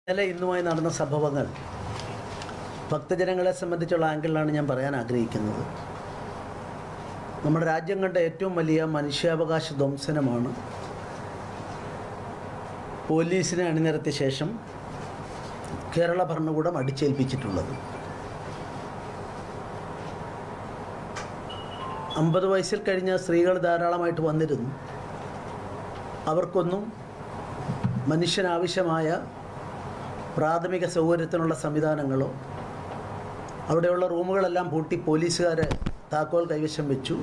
ഇന്നലെ ഇന്നുമായി നടന്ന സംഭവങ്ങൾ ഭക്തജനങ്ങളെ സംബന്ധിച്ചുള്ള ആംഗിളിലാണ് ഞാൻ പറയാൻ ആഗ്രഹിക്കുന്നത് നമ്മുടെ രാജ്യം കണ്ട ഏറ്റവും വലിയ മനുഷ്യാവകാശ ധ്വംസനമാണ് പോലീസിനെ അണിനിരത്തിയ ശേഷം കേരള ഭരണകൂടം അടിച്ചേൽപ്പിച്ചിട്ടുള്ളത് അമ്പത് വയസ്സിൽ കഴിഞ്ഞ സ്ത്രീകൾ ധാരാളമായിട്ട് വന്നിരുന്നു അവർക്കൊന്നും മനുഷ്യനാവശ്യമായ പ്രാഥമിക സൗകര്യത്തിനുള്ള സംവിധാനങ്ങളോ അവിടെയുള്ള റൂമുകളെല്ലാം പൂട്ടി പോലീസുകാർ താക്കോൽ കൈവശം വെച്ചു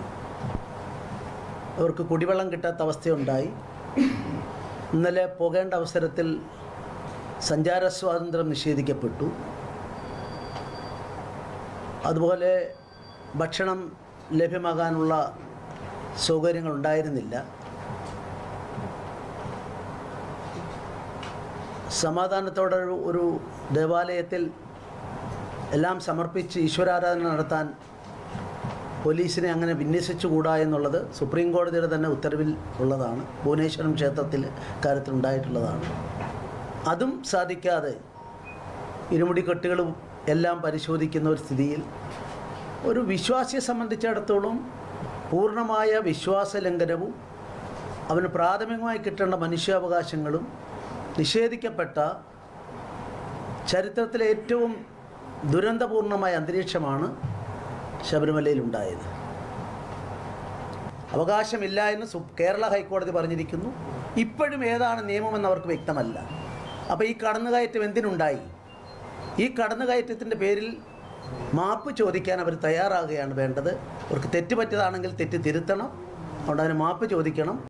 അവർക്ക് കുടിവെള്ളം കിട്ടാത്ത അവസ്ഥയുണ്ടായി ഇന്നലെ പോകേണ്ട അവസരത്തിൽ സഞ്ചാര സ്വാതന്ത്ര്യം നിഷേധിക്കപ്പെട്ടു അതുപോലെ ഭക്ഷണം ലഭ്യമാകാനുള്ള സൗകര്യങ്ങൾ ഉണ്ടായിരുന്നില്ല സമാധാനത്തോടെ ഒരു- ഒരു ദേവാലയത്തിൽ എല്ലാം സമർപ്പിച്ച് ഈശ്വരാരാധന നടത്താൻ പോലീസിനെ അങ്ങനെ വിന്യസിച്ചുകൂടാ എന്നുള്ളത് സുപ്രീം കോടതിയുടെ തന്നെ ഉത്തരവിൽ ഉള്ളതാണ് ഭുവനേശ്വരം ക്ഷേത്രത്തിൽ കാര്യത്തിൽ ഉണ്ടായിട്ടുള്ളതാണ് അതും സാധിക്കാതെ ഇരുമുടിക്കെട്ടുകളും എല്ലാം പരിശോധിക്കുന്ന ഒരു സ്ഥിതിയിൽ ഒരു വിശ്വാസിയെ സംബന്ധിച്ചിടത്തോളം പൂർണ്ണമായ വിശ്വാസ ലംഘനവും അവന് പ്രാഥമികമായി കിട്ടേണ്ട മനുഷ്യാവകാശങ്ങളും നിഷേധിക്കപ്പെട്ട ചരിത്രത്തിലെ ഏറ്റവും ദുരന്തപൂർണമായ അന്തരീക്ഷമാണ് ശബരിമലയിൽ ഉണ്ടായത് അവകാശമില്ല എന്ന് സു കേരള ഹൈക്കോടതി പറഞ്ഞിരിക്കുന്നു ഇപ്പോഴും ഏതാണ് നിയമമെന്ന് അവർക്ക് വ്യക്തമല്ല അപ്പോൾ ഈ കടന്നുകയറ്റം എന്തിനുണ്ടായി ഈ കടന്നുകയറ്റത്തിൻ്റെ പേരിൽ മാപ്പ് ചോദിക്കാൻ അവർ തയ്യാറാകുകയാണ് വേണ്ടത് അവർക്ക് തെറ്റ് പറ്റിയതാണെങ്കിൽ തെറ്റ് തിരുത്തണം അതുകൊണ്ട് അതിന് മാപ്പ് ചോദിക്കണം